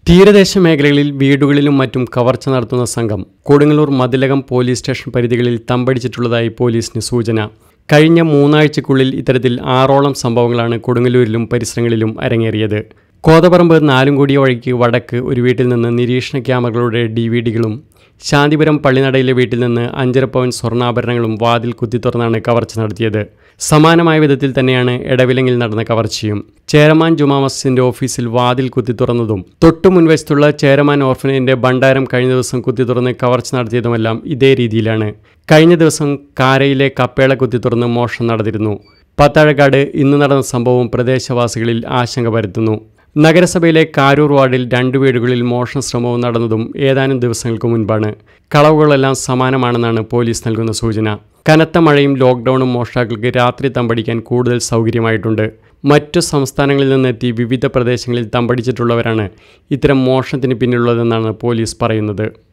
തീരദേശ മേഖലകളിൽ വീടുകളിലും മറ്റും കവർച്ച നടത്തുന്ന സംഘം കൊടുങ്ങല്ലൂർ മതിലകം പോലീസ് സ്റ്റേഷൻ പരിധികളിൽ തമ്പടിച്ചിട്ടുള്ളതായി പോലീസിന് സൂചന കഴിഞ്ഞ മൂന്നാഴ്ചയ്ക്കുള്ളിൽ ഇത്തരത്തിൽ ആറോളം സംഭവങ്ങളാണ് കൊടുങ്ങല്ലൂരിലും പരിസരങ്ങളിലും അരങ്ങേറിയത് കോതപറമ്പ് നാലുംകൂടിയ വഴിക്ക് വടക്ക് ഒരു വീട്ടിൽ നിന്ന് നിരീക്ഷണ ക്യാമറകളുടെ ഡി വി ഡികളും ശാന്തിപുരം പള്ളിനടയിലെ വീട്ടിൽ നിന്ന് അഞ്ചര പവൻ സ്വർണ്ണാഭരണങ്ങളും വാതിൽ കുത്തി തുറന്നാണ് കവർച്ച നടത്തിയത് സമാനമായ വിധത്തിൽ തന്നെയാണ് എടവിലങ്ങിൽ നടന്ന കവർച്ചയും ചേരമാൻ ജുമാ മസ്ജിദിന്റെ ഓഫീസിൽ വാതിൽ കുത്തി തുറന്നതും തൊട്ടു മുൻവശത്തുള്ള ചേരമാൻ ഓർഫനേജിന്റെ ഭണ്ഡാരം കഴിഞ്ഞ ദിവസം കുത്തി തുറന്ന് കവർച്ച നടത്തിയതുമെല്ലാം ഇതേ രീതിയിലാണ് കഴിഞ്ഞ ദിവസം കാരയിലെ കപ്പേള കുത്തി തുറന്ന് മോഷണം നടന്നിരുന്നു പത്താഴക്കാട് ഇന്ന് നടന്ന സംഭവം പ്രദേശവാസികളിൽ ആശങ്ക പരത്തുന്നു നഗരസഭയിലെ കാരൂർ വാർഡിൽ രണ്ടു വീടുകളിൽ മോഷണ ശ്രമവും നടന്നതും ഏതാനും ദിവസങ്ങൾക്ക് മുൻപാണ് കളവുകളെല്ലാം സമാനമാണെന്നാണ് പോലീസ് നൽകുന്ന സൂചന കനത്ത മഴയും ലോക്ക്ഡൌണും മോഷ്ടാക്കൾക്ക് രാത്രി തമ്പടിക്കാൻ കൂടുതൽ സൗകര്യമായിട്ടുണ്ട് മറ്റു സംസ്ഥാനങ്ങളിൽ നിന്നെത്തി വിവിധ പ്രദേശങ്ങളിൽ തമ്പടിച്ചിട്ടുള്ളവരാണ് ഇത്തരം മോഷണത്തിന് പിന്നിലുള്ളതെന്നാണ് പോലീസ് പറയുന്നത്